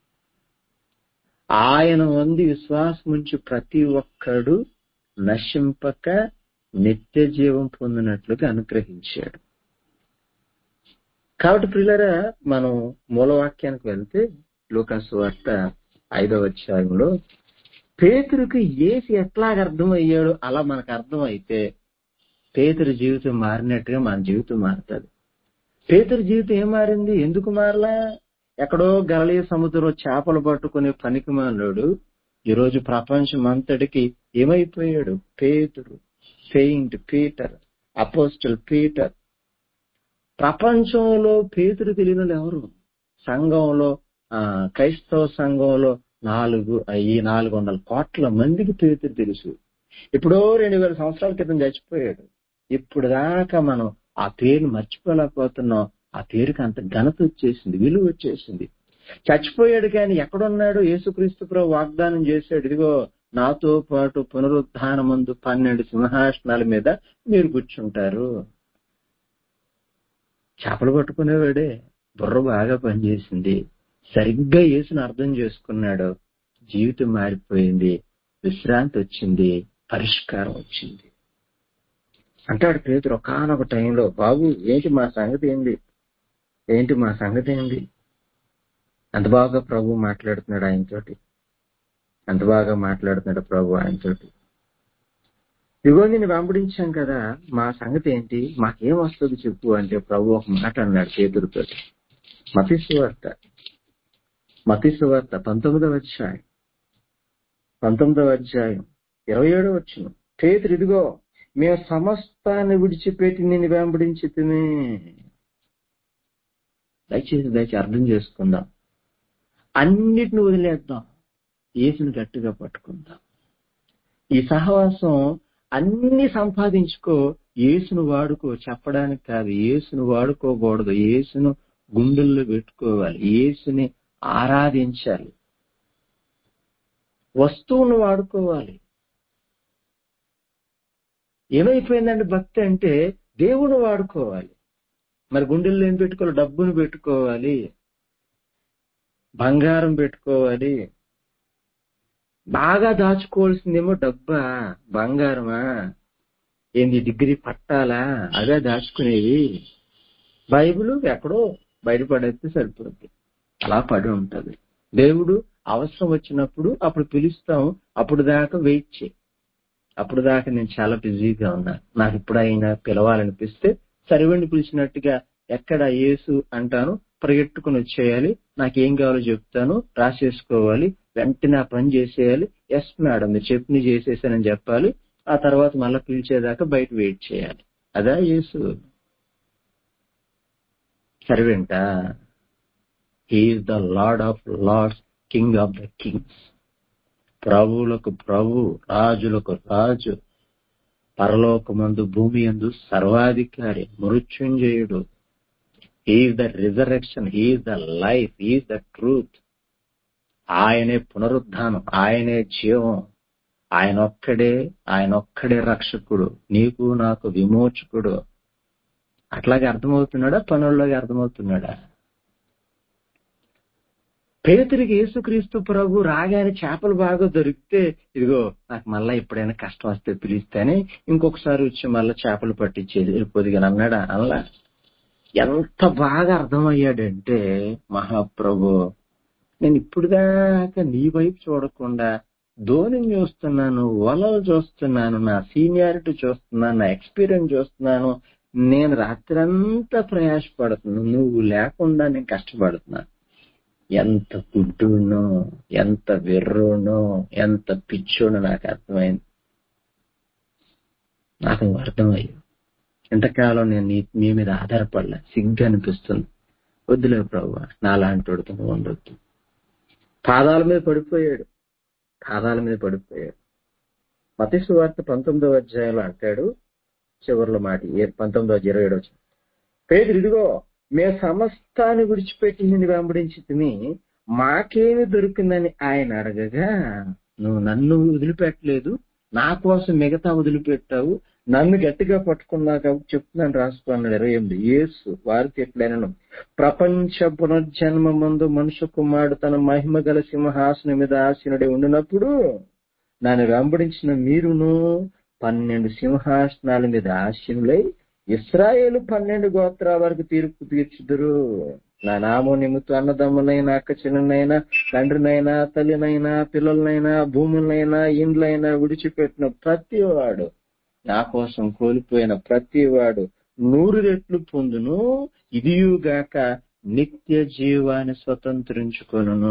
ఆయన వంది విశ్వాసం ఉంచి ప్రతి ఒక్కడు నశింపక నిత్య జీవం పొందినట్లుగా అనుగ్రహించాడు కాబట్టి ప్రిల్లరా మనం మూలవాక్యానికి వెళ్తే లూకాసు వార్త ఐదవ అధ్యాయంలో పేతురికి ఏసి ఎట్లాగ అర్థమయ్యాడు అలా మనకు అర్థమైతే పేతురు జీవితం మారినట్టుగా మన జీవితం మారుతుంది పేతురు జీవితం ఏం మారింది ఎందుకు మారలా ఎక్కడో గలలీయ సముద్రంలో చేపలు పట్టుకునే పనికి మాలోడు ఈరోజు ప్రపంచం అంతటికి ఏమైపోయాడు పేతురు సెయింట్ పీటర్ అపోస్టల్ పీటర్ ప్రపంచంలో పేతురు తెలియని ఎవరు సంఘంలో ఆ క్రైస్తవ సంఘంలో నాలుగు ఈ నాలుగు వందల కోట్ల మందికి పేతురు తెలుసు ఇప్పుడో రెండు వేల సంవత్సరాల క్రితం చచ్చిపోయాడు ఇప్పుడు దాకా మనం ఆ పేరుని మర్చిపోలేకపోతున్నాం ఆ పేరుకి అంత ఘనత వచ్చేసింది విలువ వచ్చేసింది చచ్చిపోయాడు కానీ ఎక్కడున్నాడు యేసుక్రీస్తు ప్రభు వాగ్దానం చేశాడు ఇదిగో నాతో పాటు పునరుద్ధానమందు పన్నెండు సింహాసనాల మీద మీరు కూర్చుంటారు చేపలు పట్టుకునేవాడే బుర్ర బాగా పనిచేసింది సరిగ్గా యేసుని అర్థం చేసుకున్నాడు జీవితం మారిపోయింది విశ్రాంతి వచ్చింది పరిష్కారం వచ్చింది అంటాడు పేతురు ఒకనొక టైంలో బాబు ఏంటి మా సంగతి ఏంది ఏంటి మా సంగతి ఏంది అంత బాగా ప్రభు మాట్లాడుతున్నాడు ఆయనతోటి అంత బాగా మాట్లాడుతున్నాడు ప్రభు ఆయనతోటి ఇదిగో నేను వెంబడించాం కదా మా సంగతి ఏంటి మాకేం వస్తుంది చెప్పు అంటే ప్రభు ఒక మాట అన్నాడు పేదరితో మతిసువార్త మతిసువార్త పంతొమ్మిదవ అధ్యాయం పంతొమ్మిదవ అధ్యాయం ఇరవై ఏడవ వచ్చిన పేతురు ఇదిగో మేము సమస్తాన్ని విడిచిపెట్టి నిన్ను వెంబడించి దయచేసి దయచేసి అర్థం చేసుకుందాం అన్నిటిని వదిలేద్దాం ఏసుని గట్టిగా పట్టుకుందాం ఈ సహవాసం అన్ని సంపాదించుకో ఏసును వాడుకో చెప్పడానికి కాదు ఏసును వాడుకోకూడదు ఏసును గుండెల్లో పెట్టుకోవాలి ఏసుని ఆరాధించాలి వస్తువును వాడుకోవాలి ఏమైపోయిందండి భక్తి అంటే దేవుని వాడుకోవాలి మరి గుండెల్లో ఏం పెట్టుకోవాలి డబ్బును పెట్టుకోవాలి బంగారం పెట్టుకోవాలి బాగా దాచుకోవాల్సిందేమో డబ్బా బంగారమా ఏంది డిగ్రీ పట్టాలా అదే దాచుకునేది బైబిల్ ఎక్కడో బయటపడేస్తే సరిపోద్ది అలా పడి ఉంటది దేవుడు అవసరం వచ్చినప్పుడు అప్పుడు పిలుస్తాం అప్పుడు దాకా వెయిట్ చేయి అప్పుడు దాకా నేను చాలా బిజీగా ఉన్నా నాకు ఇప్పుడైనా పిలవాలనిపిస్తే సరివండి పిలిచినట్టుగా ఎక్కడ యేసు అంటాను పరిగెట్టుకుని వచ్చేయాలి నాకేం కావాలో చెప్తాను రాసేసుకోవాలి వెంటనే ఆ పని చేసేయాలి ఎస్ మేడం మీరు చెప్పిన చేసేసానని చెప్పాలి ఆ తర్వాత మళ్ళీ పిలిచేదాకా బయట వెయిట్ చేయాలి అదా యేసు సర్వెంట he is the lord of lords king of the kings ప్రభువులకు ప్రభు రాజులకు రాజు పరలోకమందు భూమి అందు సర్వాధికారి మృత్యుంజయుడు is the resurrection is the life is the truth ఆయనే పునరుద్ధానం ఆయనే జీవం ఆయన ఒక్కడే ఆయన ఒక్కడే రక్షకుడు నీకు నాకు విమోచకుడు అట్లాగే అర్థమవుతున్నాడా పనుల్లోకి అర్థమవుతున్నాడా పేతురికి యేసుక్రీస్తు ప్రభు రాగానే చేపలు బాగా దొరికితే ఇదిగో నాకు మళ్ళా ఎప్పుడైనా కష్టం వస్తే పిలిస్తేనే ఇంకొకసారి వచ్చి మళ్ళా చేపలు పట్టించేది వెళ్ళిపోదిగా అన్నాడా అలా ఎంత బాగా అర్థమయ్యాడంటే మహాప్రభు నేను ఇప్పుడు దాకా నీ వైపు చూడకుండా ధోనిని చూస్తున్నాను వలలు చూస్తున్నాను నా సీనియారిటీ చూస్తున్నాను నా ఎక్స్పీరియన్స్ చూస్తున్నాను నేను రాత్రంతా ప్రయాసపడుతున్నాను నువ్వు లేకుండా నేను కష్టపడుతున్నాను ఎంత గుడ్డునో ఎంత వెర్రోనో ఎంత పిచ్చోనో నాకు అర్థమైంది నాకు అర్థమయ్యో ఎంతకాలం నేను నీ మీ మీద ఆధారపడలే సిగ్గు అనిపిస్తుంది వద్దులే ప్రభు నాలాంటి వాడితో నువ్వు ఉండొద్దు పాదాల మీద పడిపోయాడు పాదాల మీద పడిపోయాడు మతీసు వార్త పంతొమ్మిదవ అధ్యాయంలో అంటాడు చివరిలో మాట ఏ పంతొమ్మిదవ ఇరవై ఏడు వచ్చిన పేదరు ఇదిగో మే సమస్తాన్ని విడిచిపెట్టి నిన్ను వెంబడించి తిని మాకేమి దొరికిందని ఆయన అడగగా నువ్వు నన్ను వదిలిపెట్టలేదు నా కోసం మిగతా వదిలిపెట్టావు నన్ను గట్టిగా పట్టుకున్నా కాబట్టి చెప్తున్నాను రాసుకున్నాడు ఇరవై ఎనిమిది యేసు వారికి ఎట్లైనను ప్రపంచ పునర్జన్మ ముందు మనుష్య కుమారుడు తన మహిమ గల సింహాసనం మీద ఆసీనుడే ఉండినప్పుడు నన్ను వెంబడించిన మీరును పన్నెండు సింహాసనాల మీద ఆసీనులై ఇస్రాయేలు పన్నెండు గోత్రాల వరకు తీర్పు తీర్చుదురు నా నామం నిమిత్తం అన్నదమ్ములైనా అక్క చిన్ననైనా తండ్రినైనా తల్లినైనా పిల్లలనైనా భూములనైనా ఇండ్లైనా విడిచిపెట్టిన ప్రతి వాడు నా కోసం కోల్పోయిన ప్రతి వాడు నూరు రెట్లు పొందును ఇదియుగాక నిత్య జీవాన్ని స్వతంత్రించుకొను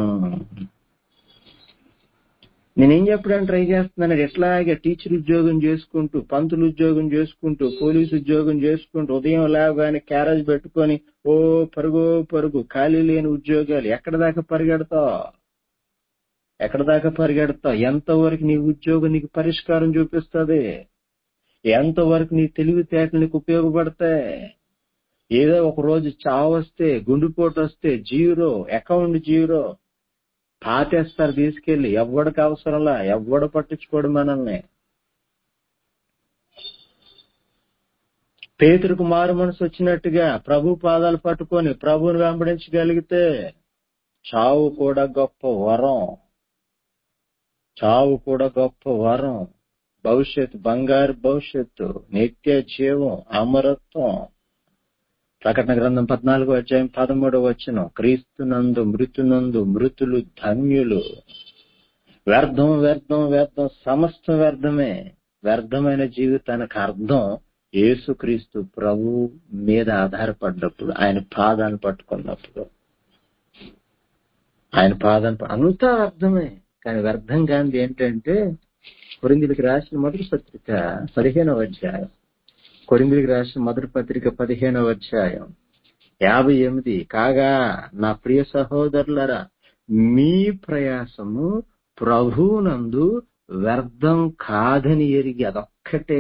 నేనేం చెప్పడానికి ట్రై చేస్తున్నాను ఎట్లాగే టీచర్ ఉద్యోగం చేసుకుంటూ పంతులు ఉద్యోగం చేసుకుంటూ పోలీసు ఉద్యోగం చేసుకుంటూ ఉదయం లేవగానే క్యారేజ్ పెట్టుకొని ఓ పరుగు పరుగు ఖాళీ లేని ఉద్యోగాలు ఎక్కడ దాకా పరిగెడతావు ఎక్కడ దాకా పరిగెడతావు ఎంతవరకు నీ ఉద్యోగం నీకు పరిష్కారం చూపిస్తుంది ఎంతవరకు నీ తెలివితేటలు నీకు ఉపయోగపడతాయి ఏదో ఒక రోజు చావు వస్తే గుండెపోటు వస్తే జీరో అకౌంట్ జీరో పాతేస్తారు తీసుకెళ్లి ఎవ్వడికి అవసరంలా ఎవ్వడు పట్టించుకోడు మనల్ని పేతురుకు మారు మనసు వచ్చినట్టుగా ప్రభు పాదాలు పట్టుకొని ప్రభుని వెంబడించగలిగితే చావు కూడా గొప్ప వరం చావు కూడా గొప్ప వరం భవిష్యత్తు బంగారు భవిష్యత్తు నిత్య జీవం అమరత్వం ప్రకటన గ్రంథం పద్నాలుగో అధ్యాయం పదమూడవ వచ్చిన క్రీస్తునందు మృతునందు మృతులు ధన్యులు వ్యర్థం వ్యర్థం వ్యర్థం సమస్తం వ్యర్థమే వ్యర్థమైన జీవితానికి అర్థం యేసుక్రీస్తు ప్రభు మీద ఆధారపడ్డప్పుడు ఆయన పాదాన్ని పట్టుకున్నప్పుడు ఆయన పాదాన్ని అంతా అర్థమే కానీ వ్యర్థం కానిది ఏంటంటే కొరిందులకు రాసిన మొదటి పత్రిక పదిహేనవ అధ్యాయం కొరిందులకు రాసిన మొదటి పత్రిక పదిహేనవ అధ్యాయం యాభై ఎనిమిది కాగా నా ప్రియ సహోదరులరా మీ ప్రయాసము ప్రభువునందు వ్యర్థం కాదని ఎరిగి అదొక్కటే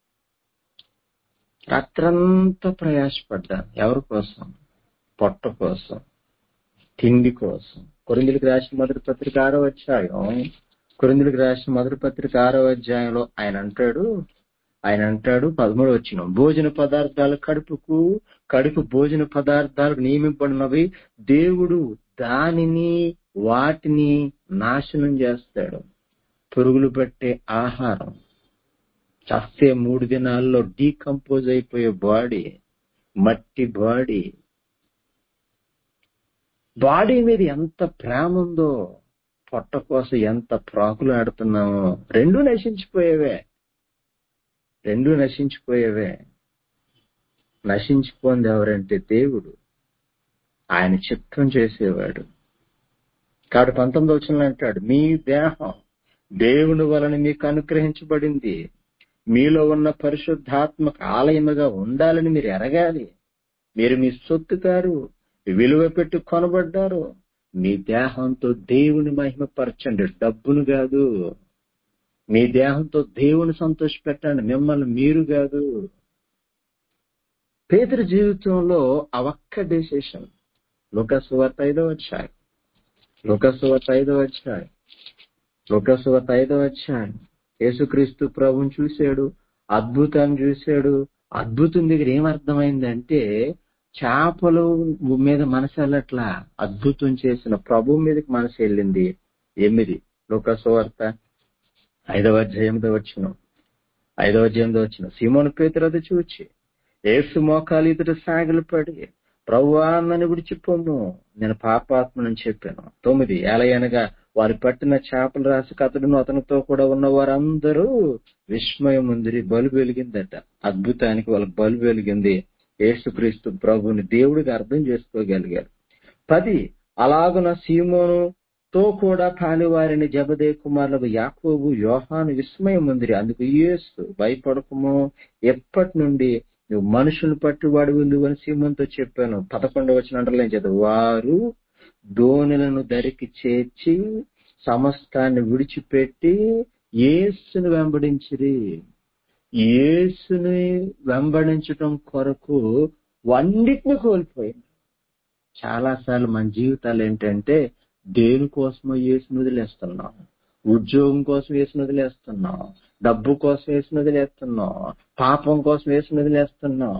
రాత్రంతా ప్రయాసపడ్డాను ఎవరి కోసం పొట్ట కోసం తిండి కోసం కొరిందులకు రాసిన మొదటి పత్రిక ఆరో అధ్యాయం కొరిందులకు రాసిన మొదటి పత్రిక ఆరో అధ్యాయంలో ఆయన అంటాడు ఆయన అంటాడు పదమూడు వచ్చిన భోజన పదార్థాలు కడుపుకు కడుపు భోజన పదార్థాలకు నియమింపడినవి దేవుడు దానిని వాటిని నాశనం చేస్తాడు పురుగులు పెట్టే ఆహారం చస్తే మూడు దినాల్లో డీకంపోజ్ అయిపోయే బాడీ మట్టి బాడీ బాడీ మీద ఎంత ప్రేమ ఉందో పొట్ట కోసం ఎంత ప్రాకులు ఆడుతున్నామో రెండూ నశించిపోయేవే రెండూ నశించిపోయేవే నశించిపోయింది ఎవరంటే దేవుడు ఆయన చిత్తం చేసేవాడు కాబట్టి పంతొమ్మిది వచ్చిన అంటాడు మీ దేహం దేవుని వలన మీకు అనుగ్రహించబడింది మీలో ఉన్న పరిశుద్ధాత్మక ఆలయముగా ఉండాలని మీరు ఎరగాలి మీరు మీ సొత్తు కారు విలువ పెట్టి కొనబడ్డారు మీ దేహంతో దేవుని మహిమపరచండి డబ్బును కాదు మీ దేహంతో దేవుని సంతోష పెట్టండి మిమ్మల్ని మీరు కాదు పేదరి జీవితంలో ఆ ఒక్క డెసిషన్ లోకసువార్త ఐదో వచ్చాయి లోకసువార్త ఐదో వచ్చాయి లోకసువార్త ఐదో వచ్చాయి యేసుక్రీస్తు ప్రభుని చూశాడు అద్భుతాన్ని చూశాడు అద్భుతం దగ్గర ఏమర్థమైందంటే చేపలు మీద మనసు వెళ్ళట్లా అద్భుతం చేసిన ప్రభు మీదకి మనసు వెళ్ళింది ఎనిమిది లోకసువార్త ఐదవ అధ్యాయంతో వచ్చిన ఐదవ అధ్యాయంతో వచ్చిన సీమోను పేతురది చూచి ఏసు మోకాలు ఇతడు సాగిలు పడి ప్రభువా నన్ను విడిచిపోము నేను పాపాత్మనని చెప్పాను తొమ్మిది ఎలయనగా వారు పట్టిన చేపలు రాసి అతడును అతనితో కూడా ఉన్న వారందరూ విస్మయం ఉందిరి బలు వెలిగిందట అద్భుతానికి వాళ్ళకి బలు వెలిగింది యేసుక్రీస్తు ప్రభుని దేవుడికి అర్థం చేసుకోగలిగారు పది అలాగున సీమోను తో కూడా పాలివారిని జబదే కుమారులకు యాకోబు యోహాను విస్మయం ఉందిరి అందుకు యేసు భయపడకము ఎప్పటి నుండి నువ్వు మనుషులు పట్టి వాడు నువ్వు అని సీమంతో చెప్పాను పదకొండవ వచ్చిన అంటలేం చేత వారు దోణులను దరికి చేర్చి సమస్తాన్ని విడిచిపెట్టి యేసును వెంబడించిరి యేసుని వెంబడించటం కొరకు వన్నిటిని కోల్పోయింది చాలాసార్లు మన జీవితాలు ఏంటంటే దేనికోసమో యేసుని వదిలేస్తున్నాం ఉద్యోగం కోసం వేసిన వదిలేస్తున్నాం డబ్బు కోసం వేసిన వదిలేస్తున్నాం పాపం కోసం వేసిన వదిలేస్తున్నాం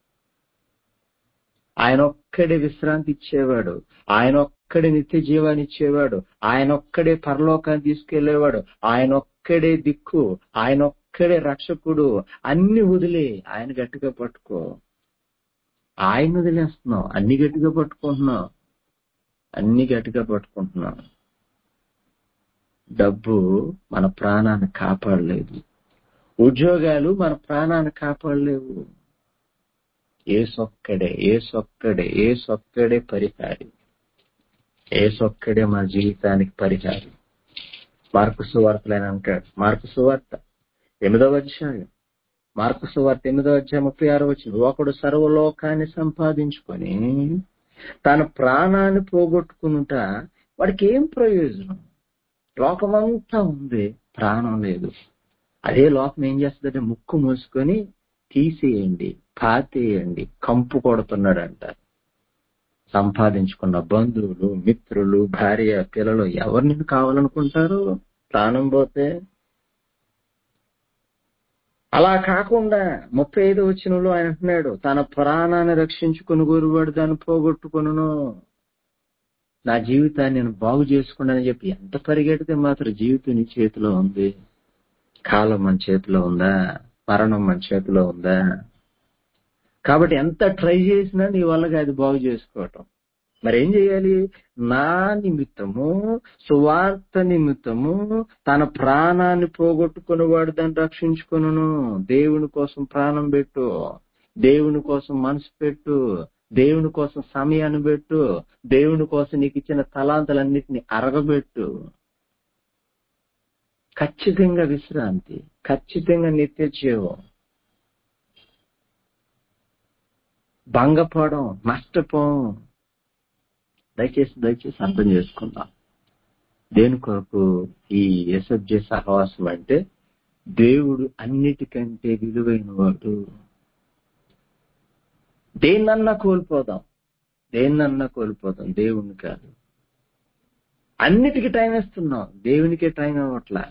ఆయన ఒక్కడే విశ్రాంతి ఇచ్చేవాడు ఆయన ఒక్కడే నిత్య జీవాన్ని ఇచ్చేవాడు ఆయన ఒక్కడే పరలోకాన్ని తీసుకెళ్లేవాడు ఆయన ఒక్కడే దిక్కు ఆయన ఒక్కడే రక్షకుడు అన్ని వదిలే ఆయన గట్టిగా పట్టుకో ఆయన వదిలేస్తున్నాం అన్ని గట్టిగా పట్టుకుంటున్నాం అన్ని గట్టిగా పట్టుకుంటున్నాం డబ్బు మన ప్రాణాన్ని కాపాడలేదు ఉద్యోగాలు మన ప్రాణాన్ని కాపాడలేవు ఏ సొక్కడే ఏ సొక్కడే ఏ సొక్కడే పరిహారి ఏ సొక్కడే మన జీవితానికి పరిహారి మార్కు సువార్తలని అంటాడు మార్కు సువార్త ఎనిమిదవ అధ్యాయం మార్కు సువార్త ఎనిమిదవ అధ్యాయం ముప్పై ఆరో వచ్చింది ఒకడు సర్వలోకాన్ని సంపాదించుకొని తన ప్రాణాన్ని పోగొట్టుకునుట వాడికి ఏం ప్రయోజనం లోకమంతా ఉంది ప్రాణం లేదు అదే లోకం ఏం చేస్తుందంటే ముక్కు మూసుకొని తీసేయండి పాతేయండి కంపు కొడుతున్నాడు అంటారు సంపాదించుకున్న బంధువులు మిత్రులు భార్య పిల్లలు ఎవరు నిన్ను కావాలనుకుంటారు ప్రాణం పోతే అలా కాకుండా ముప్పై ఐదు వచ్చినలో ఆయన అంటున్నాడు తన ప్రాణాన్ని రక్షించుకుని గురువాడు దాన్ని పోగొట్టుకును నా జీవితాన్ని నేను బాగు చేసుకున్నానని చెప్పి ఎంత పరిగెడితే మాత్రం జీవితం నీ చేతిలో ఉంది కాలం మన చేతిలో ఉందా మరణం మన చేతిలో ఉందా కాబట్టి ఎంత ట్రై చేసినా నీ వల్ల అది బాగు చేసుకోవటం మరి ఏం చేయాలి నా నిమిత్తము సువార్త నిమిత్తము తన ప్రాణాన్ని పోగొట్టుకుని వాడు దాన్ని రక్షించుకును దేవుని కోసం ప్రాణం పెట్టు దేవుని కోసం మనసు పెట్టు దేవుని కోసం సమయాన్ని పెట్టు దేవుని కోసం నీకు ఇచ్చిన తలాంతలన్నిటిని అరగబెట్టు ఖచ్చితంగా విశ్రాంతి ఖచ్చితంగా నిత్య జీవం భంగపోవడం నష్టపోవడం దయచేసి దయచేసి అర్థం చేసుకుందాం దేని కొరకు ఈ ఎస్ఎఫ్జే సహవాసం అంటే దేవుడు అన్నిటికంటే విలువైన వాడు దేన్నన్నా కోల్పోదాం దేన్నన్నా కోల్పోదాం దేవుణ్ణి కాదు అన్నిటికీ టైం ఇస్తున్నాం దేవునికే టైం ఇవ్వట్లా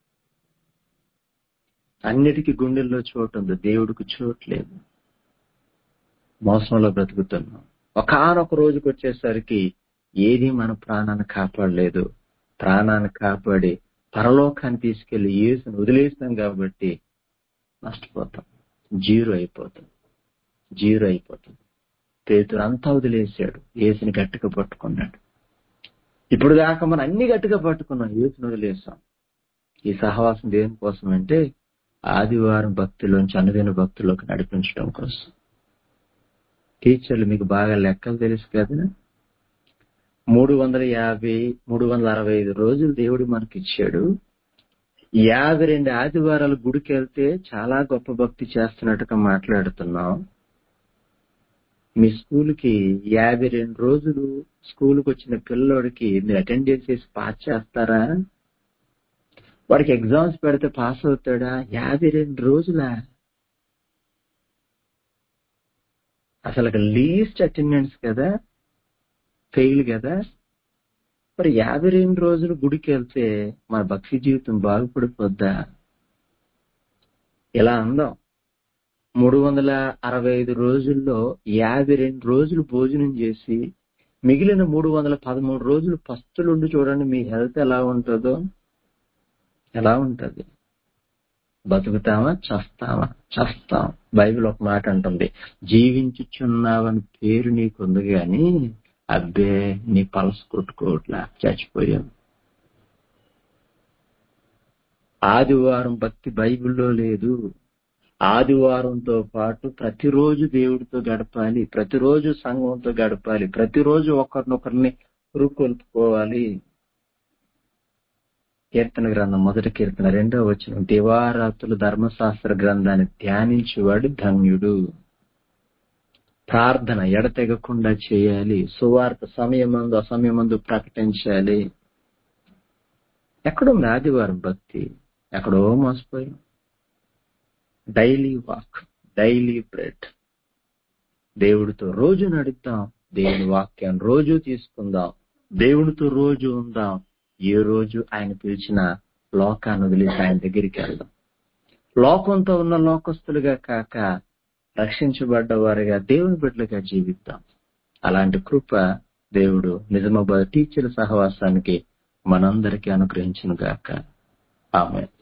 అన్నిటికీ గుండెల్లో చోటు ఉంది దేవుడికి చోట్లేదు మోసంలో బ్రతుకుతున్నాం ఒకనొక రోజుకి వచ్చేసరికి ఏది మన ప్రాణాన్ని కాపాడలేదు ప్రాణాన్ని కాపాడి పరలోకాన్ని తీసుకెళ్లి యేసుని వదిలేసాం కాబట్టి నష్టపోతాం జీరో అయిపోతాం జీరో అయిపోతుంది పేతురు అంతా వదిలేశాడు ఏసుని గట్టిగా పట్టుకున్నాడు ఇప్పుడు దాకా మనం అన్ని గట్టిగా పట్టుకున్నాం ఏసుని వదిలేసాం ఈ సహవాసం దేనికోసం అంటే ఆదివారం భక్తిలోంచి అనుదిన భక్తిలోకి నడిపించడం కోసం టీచర్లు మీకు బాగా లెక్కలు తెలుసు కదా మూడు వందల యాభై మూడు వందల అరవై ఐదు రోజులు దేవుడు మనకి ఇచ్చాడు యాభై రెండు ఆదివారాలు గుడికి వెళ్తే చాలా గొప్ప భక్తి చేస్తున్నట్టుగా మాట్లాడుతున్నాం మీ స్కూల్కి యాభై రెండు రోజులు స్కూల్కి వచ్చిన పిల్లోడికి మీరు అటెండెన్స్ చేసి పాస్ చేస్తారా వాడికి ఎగ్జామ్స్ పెడితే పాస్ అవుతాడా యాభై రెండు రోజులా అసలు లీస్ట్ అటెండెన్స్ కదా ఫెయిల్ కదా మరి యాభై రెండు రోజులు గుడికి వెళ్తే మన భక్తి జీవితం బాగుపడిపోద్దా ఇలా అందాం మూడు వందల అరవై ఐదు రోజుల్లో యాభై రెండు రోజులు భోజనం చేసి మిగిలిన మూడు వందల పదమూడు రోజులు పస్తులుండి చూడండి మీ హెల్త్ ఎలా ఉంటుందో ఎలా ఉంటది బతుకుతామా చస్తామా చస్తాం బైబిల్ ఒక మాట అంటుంది జీవించుచున్నావని పేరు నీకుంది గాని అబ్బే నీ పలస కొట్టుకోవట్లా చచ్చిపోయావు ఆదివారం భక్తి బైబిల్లో లేదు ఆదివారంతో పాటు ప్రతిరోజు దేవుడితో గడపాలి ప్రతిరోజు సంఘంతో గడపాలి ప్రతిరోజు ఒకరినొకరిని ఉరుకొల్పుకోవాలి కీర్తన గ్రంథం మొదటి కీర్తన రెండవ వచ్చిన దివారాతులు ధర్మశాస్త్ర గ్రంథాన్ని ధ్యానించేవాడు ధన్యుడు ప్రార్థన ఎడతెగకుండా చేయాలి సువార్త సమయమందు అసమయమందు ప్రకటించాలి ఎక్కడుంది ఆదివారం భక్తి ఎక్కడో మోసపోయాం డైలీ వాక్ డైలీ బ్రెడ్ దేవుడితో రోజు నడుద్దాం దేవుని వాక్యాన్ని రోజు తీసుకుందాం దేవుడితో రోజు ఉందాం ఏ రోజు ఆయన పిలిచిన లోకాన్ని వదిలేసి ఆయన దగ్గరికి వెళ్దాం లోకంతో ఉన్న లోకస్తులుగా కాక రక్షించబడ్డ వారిగా దేవుని బిడ్డలుగా జీవిద్దాం అలాంటి కృప దేవుడు నిజమాబాద్ టీచర్ సహవాసానికి మనందరికీ అనుగ్రహించిన గాక ఆమె